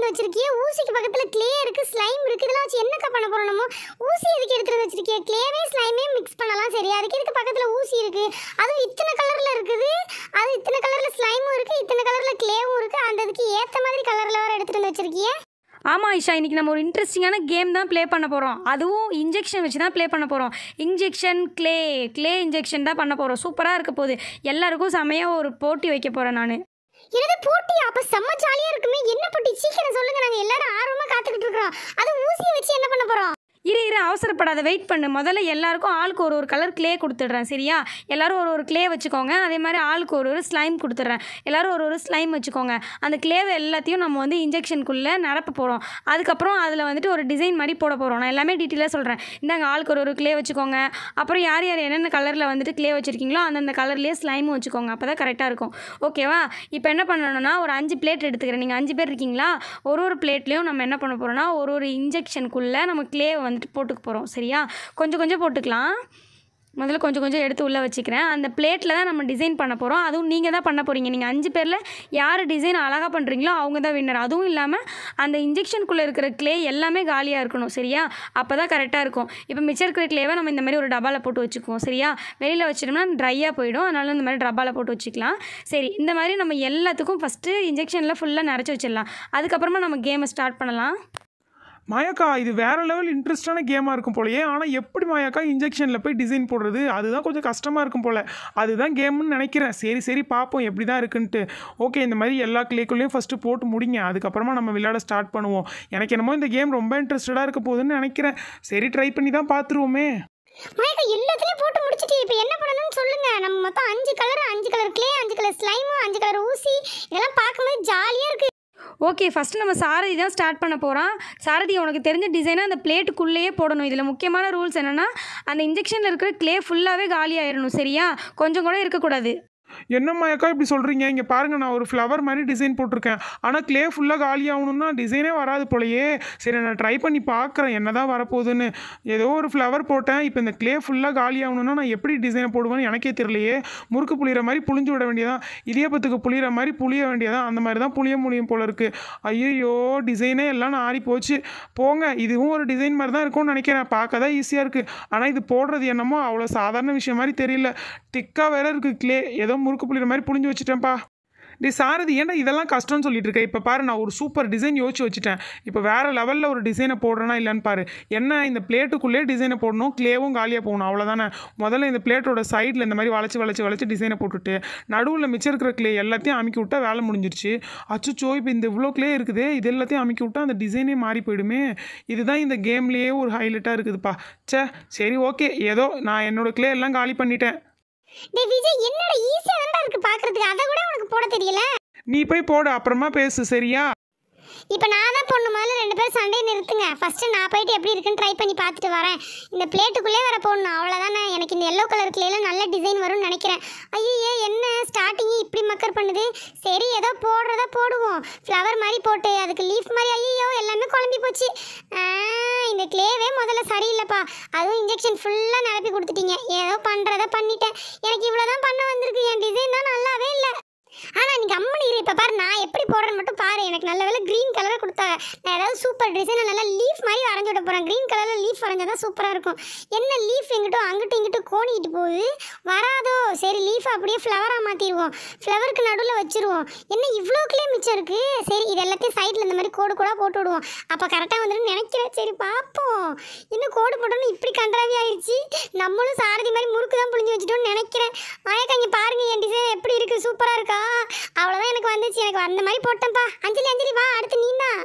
வந்து வச்சிருக்கியே ஊசிக்கு பக்கத்தில் க்ளே இருக்குது ஸ்லைம் இருக்குது இதெல்லாம் வச்சு என்னக்கா பண்ண போகிறோம் நம்ம ஊசி எதுக்கு எடுத்துகிட்டு வந்து வச்சிருக்கியே க்ளேவே ஸ்லைமே மிக்ஸ் பண்ணலாம் சரி அதுக்கு எதுக்கு பக்கத்தில் ஊசி இருக்குது அதுவும் இத்தனை கலரில் இருக்குது அது இத்தனை கலரில் ஸ்லைமும் இருக்குது இத்தனை கலரில் க்ளேவும் இருக்குது அந்த இதுக்கு ஏற்ற மாதிரி கலரில் வேறு எடுத்துகிட்டு வந்து வச்சிருக்கியே ஆமாம் ஐஷா இன்றைக்கி நம்ம ஒரு இன்ட்ரெஸ்டிங்கான கேம் தான் ப்ளே பண்ண போகிறோம் அதுவும் இன்ஜெக்ஷன் வச்சு தான் ப்ளே பண்ண போகிறோம் இன்ஜெக்ஷன் க்ளே க்ளே இன்ஜெக்ஷன் தான் பண்ண போகிறோம் சூப்பராக இருக்க போகுது எல்லாருக்கும் செமையாக ஒரு போட்டி வைக்க போகிறேன் நான் எனது போட்டி அப்ப செம்ம ஜாலியா இருக்குமே என்ன போட்டி சீக்கிரம் சொல்லுங்க நாங்க எல்லாரும் ஆர்வமா காத்துக்கிட்டு இருக்கோம் அது ஊசியை வச்சு என்ன பண்ண போறோம் இரு இரு அவசரப்படாத வெயிட் பண்ணு முதல்ல எல்லாருக்கும் ஆளுக்கு ஒரு ஒரு கலர் க்ளே கொடுத்துட்றேன் சரியா எல்லாரும் ஒரு ஒரு க்ளே வச்சுக்கோங்க அதே மாதிரி ஆளுக்கு ஒரு ஒரு ஸ்லைம் கொடுத்துட்றேன் எல்லாரும் ஒரு ஒரு ஸ்லைம் வச்சுக்கோங்க அந்த க்ளேவை எல்லாத்தையும் நம்ம வந்து இன்ஜெக்ஷனுக்குள்ளே நிரப்ப போகிறோம் அதுக்கப்புறம் அதில் வந்துட்டு ஒரு டிசைன் மாதிரி போட போகிறோம் நான் எல்லாமே டீட்டெயிலாக சொல்கிறேன் இந்தாங்க ஆளுக்கு ஒரு ஒரு க்ளே வச்சுக்கோங்க அப்புறம் யார் யார் என்னென்ன கலரில் வந்துட்டு க்ளே வச்சுருக்கீங்களோ அந்தந்த கலர்லேயே ஸ்லைமும் வச்சுக்கோங்க அப்போ தான் கரெக்டாக இருக்கும் ஓகேவா இப்போ என்ன பண்ணணும்னா ஒரு அஞ்சு பிளேட் எடுத்துக்கிறேன் நீங்கள் அஞ்சு பேர் இருக்கீங்களா ஒரு ஒரு பிளேட்லேயும் நம்ம என்ன பண்ண போகிறோம்னா ஒரு ஒரு இன்ஜெக்ஷனுக்குள்ளே நம்ம க்ளேவை வந்துட்டு போட்டுக்க போகிறோம் சரியா கொஞ்சம் கொஞ்சம் போட்டுக்கலாம் முதல்ல கொஞ்சம் கொஞ்சம் எடுத்து உள்ளே வச்சுக்கிறேன் அந்த பிளேட்டில் தான் நம்ம டிசைன் பண்ண போகிறோம் அதுவும் நீங்கள் தான் பண்ண போகிறீங்க நீங்கள் அஞ்சு பேரில் யார் டிசைன் அழகாக பண்ணுறீங்களோ அவங்க தான் வின்னர் அதுவும் இல்லாமல் அந்த இன்ஜெக்ஷனுக்குள்ளே இருக்கிற க்ளே எல்லாமே காலியாக இருக்கணும் சரியா அப்போ தான் கரெக்டாக இருக்கும் இப்போ மிச்சம் இருக்கிற க்ளேவை நம்ம இந்த மாதிரி ஒரு டப்பாவில் போட்டு வச்சுக்குவோம் சரியா வெளியில் வச்சிட்டோம்னா ட்ரையாக போயிடும் அதனால இந்த மாதிரி டப்பாவில் போட்டு வச்சுக்கலாம் சரி இந்த மாதிரி நம்ம எல்லாத்துக்கும் ஃபஸ்ட்டு இன்ஜெக்ஷனில் ஃபுல்லாக நிறச்சி வச்சிடலாம் அதுக்கப்புறமா நம்ம கேமை ஸ்டார்ட் பண்ணலாம் மாயாக்கா இது வேற லெவல் இன்ட்ரெஸ்டான கேமாக இருக்கும் போலயே ஆனால் எப்படி மாயாக்கா இன்ஜெக்ஷனில் போய் டிசைன் போடுறது அதுதான் கொஞ்சம் கஷ்டமாக இருக்கும் போல அதுதான் கேம்னு நினைக்கிறேன் சரி சரி பார்ப்போம் எப்படி தான் இருக்குன்ட்டு ஓகே இந்த மாதிரி எல்லா கிளேக்குள்ளேயும் ஃபஸ்ட்டு போட்டு முடிங்க அதுக்கப்புறமா நம்ம விளையாட ஸ்டார்ட் பண்ணுவோம் எனக்கு என்னமோ இந்த கேம் ரொம்ப இன்ட்ரெஸ்டடாக இருக்க போகுதுன்னு நினைக்கிறேன் சரி ட்ரை பண்ணி தான் பார்த்துருவோமே மயக்கா எல்லாத்துலயும் போட்டு முடிச்சிட்டு இப்போ என்ன பண்ணணும்னு சொல்லுங்க நம்ம மொத்தம் அஞ்சு கலர் அஞ்சு கலர் க்ளே அஞ்சு கலர் ஸ்லைமு அஞ்சு கலர் ஊசி இதெல்லாம் பார்க்கும்போது ஜாலியா இருக்கு ஓகே ஃபஸ்ட்டு நம்ம சாரதி தான் ஸ்டார்ட் பண்ண போகிறோம் சாரதி உனக்கு தெரிஞ்ச டிசைனை அந்த பிளேட்டுக்குள்ளேயே போடணும் இதில் முக்கியமான ரூல்ஸ் என்னென்னா அந்த இன்ஜெக்ஷனில் இருக்கிற க்ளே ஃபுல்லாகவே காலி ஆயிடணும் சரியா கொஞ்சம் கூட இருக்கக்கூடாது என்ன மாயாக்கா இப்படி சொல்கிறீங்க இங்கே பாருங்கள் நான் ஒரு ஃப்ளவர் மாதிரி டிசைன் போட்டிருக்கேன் ஆனால் க்ளே ஃபுல்லாக காலி ஆகணும்னா டிசைனே வராது போலயே சரி நான் ட்ரை பண்ணி பார்க்குறேன் என்ன தான் வரப்போகுதுன்னு ஏதோ ஒரு ஃப்ளவர் போட்டேன் இப்போ இந்த க்ளே ஃபுல்லாக காலி ஆகணும்னா நான் எப்படி டிசைனை போடுவேன்னு எனக்கே தெரியலையே முறுக்கு புளிகிற மாதிரி புளிஞ்சு விட வேண்டியதான் இடியப்பத்துக்கு புளிகிற மாதிரி புளிய வேண்டியதான் அந்த மாதிரி தான் புளிய முடியும் போல இருக்குது ஐயோ டிசைனே எல்லாம் நான் ஆறி போச்சு போங்க இதுவும் ஒரு டிசைன் மாதிரி தான் இருக்கும்னு நினைக்கிறேன் பார்க்க தான் ஈஸியாக இருக்குது ஆனால் இது போடுறது என்னமோ அவ்வளோ சாதாரண விஷயம் மாதிரி தெரியல திக்காக வேற இருக்குது க்ளே ஏதோ முறுக்கு புளிகிற மாதிரி புளிஞ்சு வச்சுட்டேன்ப்பா டி சாரதி ஏன்டா இதெல்லாம் கஷ்டம்னு சொல்லிட்டு இருக்கேன் இப்போ பாரு நான் ஒரு சூப்பர் டிசைன் யோசிச்சு வச்சுட்டேன் இப்போ வேறு லெவலில் ஒரு டிசைனை போடுறேனா இல்லைன்னு பாரு என்ன இந்த பிளேட்டுக்குள்ளே டிசைனை போடணும் க்ளேவும் காலியாக போகணும் அவ்வளோதானே முதல்ல இந்த பிளேட்டோட சைடில் இந்த மாதிரி வளைச்சி வளைச்சி வளைச்சி டிசைனை போட்டுட்டு நடுவில் மிச்சம் இருக்கிற க்ளே எல்லாத்தையும் அமுக்கி விட்டா வேலை முடிஞ்சிருச்சு அச்சுச்சோ இப்போ இந்த இவ்வளோ க்ளே இருக்குதே இது எல்லாத்தையும் அமுக்கி விட்டா அந்த டிசைனே மாறி போயிடுமே இதுதான் இந்த கேம்லேயே ஒரு ஹைலைட்டாக இருக்குதுப்பா ச்சே சரி ஓகே ஏதோ நான் என்னோட க்ளே எல்லாம் காலி பண்ணிட்டேன் டேய் விஜய் என்னோட ஈஸியா தான் இருக்கு பார்க்கிறதுக்கு அதை கூட உனக்கு போட தெரியல நீ போய் போடு அப்புறமா பேசு சரியா இப்போ நான் தான் பொண்ணு முதல்ல ரெண்டு பேரும் சண்டையை நிறுத்துங்க ஃபஸ்ட்டு நான் போயிட்டு எப்படி இருக்குன்னு ட்ரை பண்ணி பார்த்துட்டு வரேன் இந்த பிளேட்டுக்குள்ளே வர போடணும் அவ்வளோதானே எனக்கு இந்த எல்லோ கலர் கிளேல நல்ல டிசைன் வரும்னு நினைக்கிறேன் ஐயோ என்ன ஸ்டார்டிங்கே இப்படி மக்கர் பண்ணுது சரி ஏதோ போடுறதா போடுவோம் ஃப்ளவர் மாதிரி போட்டு அதுக்கு லீஃப் மாதிரி ஐயோ எல்லாமே குழம்பி போச்சு ஆ, இந்த கிளேவே முதல்ல சரியில்லைப்பா அதுவும் இன்ஜெக்ஷன் ஃபுல்லாக நிரப்பி கொடுத்துட்டீங்க ஏதோ பண்ணுறத பண்ணிட்டேன் எனக்கு இவ்வளோ தான் பண்ண வந்திருக்கு என் டிசைன் தான் நல்லாவே இல்லை ஆனா நீ கம்மனு இரு இப்ப பாரு நான் எப்படி போடுறேன்னு மட்டும் பாரு எனக்கு நல்ல வேலை கிரீன் கலர் கொடுத்தாங்க நான் ஏதாவது சூப்பர் டிசைன் நல்லா லீஃப் மாதிரி வரைஞ்சி விட போறேன் கிரீன் கலர்ல லீஃப் வரைஞ்சாதான் சூப்பரா இருக்கும் என்ன லீஃப் எங்கிட்டோ அங்கிட்டும் இங்கிட்டும் கோணிக்கிட்டு போகுது வராதோ சரி லீஃப் அப்படியே ஃப்ளவரா மாத்திடுவோம் ஃப்ளவருக்கு நடுவில் வச்சிருவோம் என்ன இவ்வளோக்குள்ளே மிச்சம் இருக்கு சரி இது எல்லாத்தையும் சைடில் இந்த மாதிரி கோடு கூட போட்டு விடுவோம் அப்போ கரெக்டாக வந்துடும் நினைக்கிறேன் சரி பார்ப்போம் இன்னும் கோடு போட்டோன்னு இப்படி கன்றாவி ஆயிடுச்சு நம்மளும் சாரதி மாதிரி முறுக்கு தான் புழிஞ்சு வச்சுட்டோம்னு நினைக்கிறேன் மாயக்கா இங்கே பாருங்க என் டிசைன் எப்படி இருக்கு சூப்பராக இருக்கா அவ்வளோதான் எனக்கு வந்துச்சு எனக்கு அந்த மாதிரி போட்டேன்ப்பா அஞ்சலி அஞ்சலி வா அடுத்து நீ தான்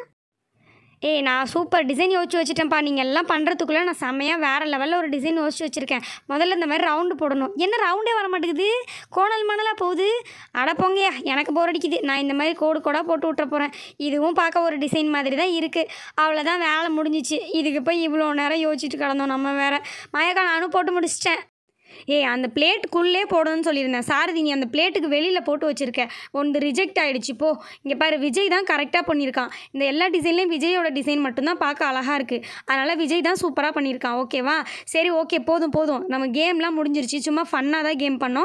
ஏய் நான் சூப்பர் டிசைன் யோசிச்சு வச்சுட்டேன்ப்பா நீங்கள் எல்லாம் பண்ணுறதுக்குள்ளே நான் செம்மையாக வேறு லெவலில் ஒரு டிசைன் யோசிச்சு வச்சுருக்கேன் முதல்ல இந்த மாதிரி ரவுண்டு போடணும் என்ன ரவுண்டே வர மாட்டேங்குது கோணல் மணலாக போகுது அட போங்கயா எனக்கு போர் அடிக்குது நான் இந்த மாதிரி கோடு கோடாக போட்டு விட்டுற போகிறேன் இதுவும் பார்க்க ஒரு டிசைன் மாதிரி தான் இருக்குது அவ்வளோதான் வேலை முடிஞ்சிச்சு இதுக்கு போய் இவ்வளோ நேரம் யோசிச்சுட்டு கிடந்தோம் நம்ம வேறு மயக்கா நானும் போட்டு முடிச்சிட்டேன் ஏய் அந்த பிளேட்டுக்குள்ளே போடணும்னு சொல்லியிருந்தேன் சாரதி நீ அந்த பிளேட்டுக்கு வெளியில் போட்டு வச்சுருக்க ஒன்று ரிஜெக்ட் ஆகிடுச்சு போ இங்கே பாரு விஜய் தான் கரெக்டாக பண்ணியிருக்கான் இந்த எல்லா டிசைன்லேயும் விஜயோட டிசைன் மட்டும்தான் பார்க்க அழகாக இருக்குது அதனால் விஜய் தான் சூப்பராக பண்ணியிருக்கான் ஓகேவா சரி ஓகே போதும் போதும் நம்ம கேம்லாம் முடிஞ்சிருச்சு சும்மா ஃபன்னாக தான் கேம் பண்ணோம்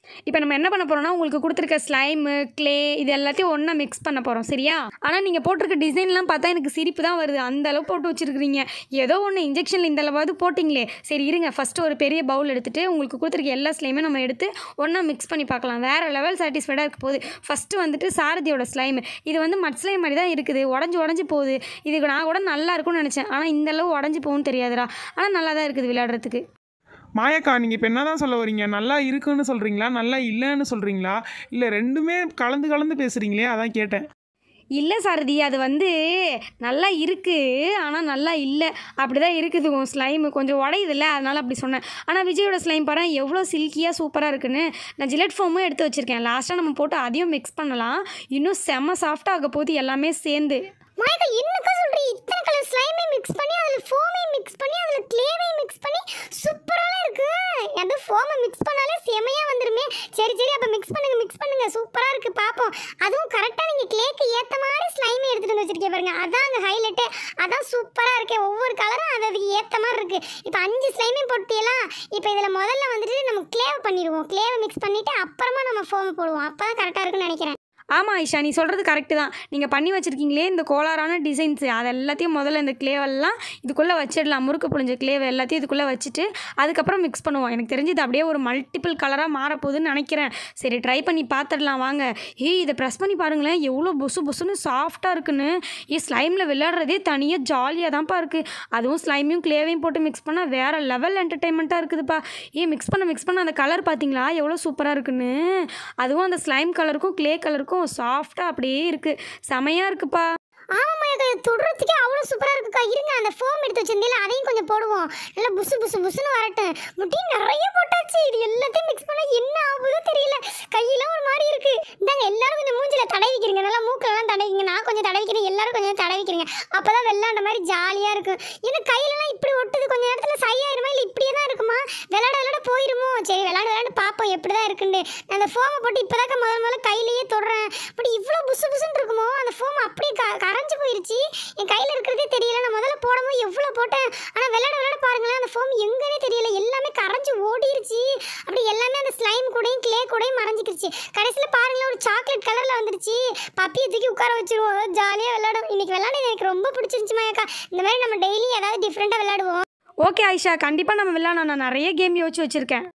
இப்போ நம்ம என்ன பண்ண போகிறோம்னா உங்களுக்கு கொடுத்துருக்க ஸ்லைமு க்ளே இது எல்லாத்தையும் ஒன்றா மிக்ஸ் பண்ண போகிறோம் சரியா ஆனால் நீங்கள் போட்டிருக்க டிசைன்லாம் பார்த்தா எனக்கு சிரிப்பு தான் வருது அந்த அளவு போட்டு வச்சுருக்கிறீங்க ஏதோ ஒன்று இன்ஜெக்ஷனில் இந்த அளவாவது போட்டிங்களே சரி இருங்க ஃபஸ்ட்டு ஒரு பெரிய பவுல் எடுத்துகிட்டு உங்களுக்கு கொடுத்துருக்க எல்லா ஸ்லைமே நம்ம எடுத்து ஒன்றா மிக்ஸ் பண்ணி பார்க்கலாம் வேறு லெவல் சாட்டிஸ்ஃபைடாக இருக்க போகுது ஃபஸ்ட்டு வந்துட்டு சாரதியோட ஸ்லைம் இது வந்து மட் ஸ்லைம் மாதிரி தான் இருக்குது உடஞ்சி உடஞ்சி போகுது இதுக்கு நான் கூட நல்லா இருக்கும்னு நினச்சேன் ஆனால் இந்த அளவு உடஞ்சி போகும்னு தெரியாதுடா ஆனால் நல்லா தான் இருக்குது விளையாடுறதுக்கு மாயக்கா நீங்கள் இப்போ என்ன தான் சொல்ல வரீங்க நல்லா இருக்குன்னு சொல்கிறீங்களா நல்லா இல்லைன்னு சொல்கிறீங்களா இல்லை ரெண்டுமே கலந்து கலந்து பேசுகிறீங்களே அதான் கேட்டேன் இல்லை சாரதி அது வந்து நல்லா இருக்குது ஆனால் நல்லா இல்லை அப்படி தான் இருக்குது உன் ஸ்லைமு கொஞ்சம் உடையுதுல்ல அதனால் அப்படி சொன்னேன் ஆனால் விஜயோட ஸ்லைம் பாரு எவ்வளோ சில்கியாக சூப்பராக இருக்குன்னு நான் ஜிலட் ஃபோமும் எடுத்து வச்சுருக்கேன் லாஸ்ட்டாக நம்ம போட்டு அதையும் மிக்ஸ் பண்ணலாம் இன்னும் செம்ம சாஃப்டாக ஆக போகுது எல்லாமே சேர்ந்து மாயக்கா என்னக்கா சொல்றீ இத்தனை கலர் ஸ்லைமே மிக்ஸ் பண்ணி அதுல ஃபோமே மிக்ஸ் பண்ணி அதுல க்ளேவை மிக்ஸ் பண்ணி சூப்பரால இருக்கு அது ஃபோமை மிக்ஸ் பண்ணாலே செமையா வந்துருமே சரி சரி அப்ப மிக்ஸ் பண்ணுங்க மிக்ஸ் பண்ணுங்க சூப்பரா இருக்கு பாப்போம் அதுவும் கரெக்டா நீங்க க்ளேக்கு ஏத்த மாதிரி ஸ்லைமே எடுத்துட்டு வந்து வச்சிருக்கீங்க பாருங்க அதான் அங்க ஹைலைட் அதான் சூப்பரா இருக்கு ஒவ்வொரு கலரும் அது அதுக்கு ஏத்த மாதிரி இருக்கு இப்போ அஞ்சு ஸ்லைமே போட்டியலாம் இப்போ இதுல முதல்ல வந்துட்டு நம்ம க்ளேவ் பண்ணிடுவோம் க்ளேவை மிக்ஸ் பண்ணிட்டு அப்புறமா நம்ம ஃபோம் போடுவோம் அப்பதான் கரெக்டா இருக்குன்னு நினைக்கிறேன் ஆமாம் ஐஷா நீ சொல்கிறது கரெக்டு தான் நீங்கள் பண்ணி வச்சுருக்கீங்களே இந்த கோளாறான டிசைன்ஸு அது எல்லாத்தையும் முதல்ல இந்த கிளேவெல்லாம் இதுக்குள்ளே வச்சிடலாம் முறுக்கு புழிஞ்ச கிளேவை எல்லாத்தையும் இதுக்குள்ளே வச்சுட்டு அதுக்கப்புறம் மிக்ஸ் பண்ணுவோம் எனக்கு தெரிஞ்சு இது அப்படியே ஒரு மல்டிபிள் கலராக மாறப்போகுதுன்னு நினைக்கிறேன் சரி ட்ரை பண்ணி பார்த்துடலாம் வாங்க ஏய் இதை ப்ரெஸ் பண்ணி பாருங்களேன் எவ்வளோ புசு புசுன்னு சாஃப்டாக இருக்குன்னு ஏ ஸ்லைமில் விளையாடுறதே தனியாக ஜாலியாக தான்ப்பா இருக்குது அதுவும் ஸ்லைமையும் கிளேவையும் போட்டு மிக்ஸ் பண்ணால் வேறு லெவல் என்டர்டைன்மெண்ட்டாக இருக்குதுப்பா ஏ மிக்ஸ் பண்ண மிக்ஸ் பண்ண அந்த கலர் பார்த்தீங்களா எவ்வளோ சூப்பராக இருக்குன்னு அதுவும் அந்த ஸ்லைம் கலருக்கும் க்ளே கலருக்கும் சாஃப்டாக அப்படியே இருக்குது செமையாக இருக்குப்பா ஆமாம்மா இது தொடுறதுக்கே அவ்வளோ சூப்பராக இருக்குக்கா இருங்க அந்த ஃபோம் எடுத்து வச்சிருந்தீங்களா அதையும் கொஞ்சம் போடுவோம் நல்லா புசு புசு புசுன்னு வரட்டும் முட்டி நிறைய போட்டாச்சு இது எல்லாத்தையும் மிக்ஸ் பண்ணால் என்ன ஆகுதோ தெரியல கையெல்லாம் ஒரு மாதிரி இருக்கு இந்தாங்க எல்லாரும் கொஞ்சம் மூஞ்சில தடவிக்கிறீங்க நல்லா மூக்கிலலாம் தடவிங்க நான் கொஞ்சம் தடவிக்கிறேன் எல்லாரும் கொஞ்சம் தடவிக்கிறீங்க அப்பதான் வெள்ளாண்ட மாதிரி ஜாலியாக இருக்கும் ஏன்னா கையிலலாம் இப்படி ஒட்டுது கொஞ்ச நேரத்தில் சரியாயிருமா இல்லை இப்படியே தான் இருக்குமா விளாட விளாட போயிருமோ சரி விளாட விளாட பார்ப்போம் எப்படி தான் இருக்குன்னு நான் அந்த ஃபோமை போட்டு இப்போதாக்க முதல் முதல்ல கையிலேயே தொடுறேன் பட் இவ்வளோ புசு புசுன்னு இருக்குமோ அந்த ஃபோம் அப்படியே க கரைஞ்சு போயிருச்சு என் கையில் இருக்கிறதே தெரியல நான் முதல்ல போடும்போது எவ்வளோ போட்டேன் ஆனால் விளையாட விளையாட பாருங்களேன் அந்த ஃபோம் எங்கன்னே தெரியல எல்லாமே கரைஞ்சு ஓடிருச்சு அப்படி எல்லாமே அந்த ஸ்லைம் கூடயும் க்ளே கூடயும் மறைஞ்சிக்கிருச்சு கடைசியில் பாருங்களேன் ஒரு சாக்லேட் கலரில் வந்துருச்சு பப்பியை தூக்கி உட்கார வச்சிருவோம் ஜாலியாக விளையாடும் இன்னைக்கு விளையாடுறது எனக்கு ரொம்ப பிடிச்சிருந்துச்சு மாயாக்கா இந்த மாதிரி நம்ம டெய்லி ஏதாவது டிஃப்ரெண்ட்டாக விளையாடுவோம் ஓகே ஆயிஷா கண்டிப்பாக நம்ம விளையாடணும் நான் நிறைய கேம் யோசிச்சு வச்சுருக்கேன்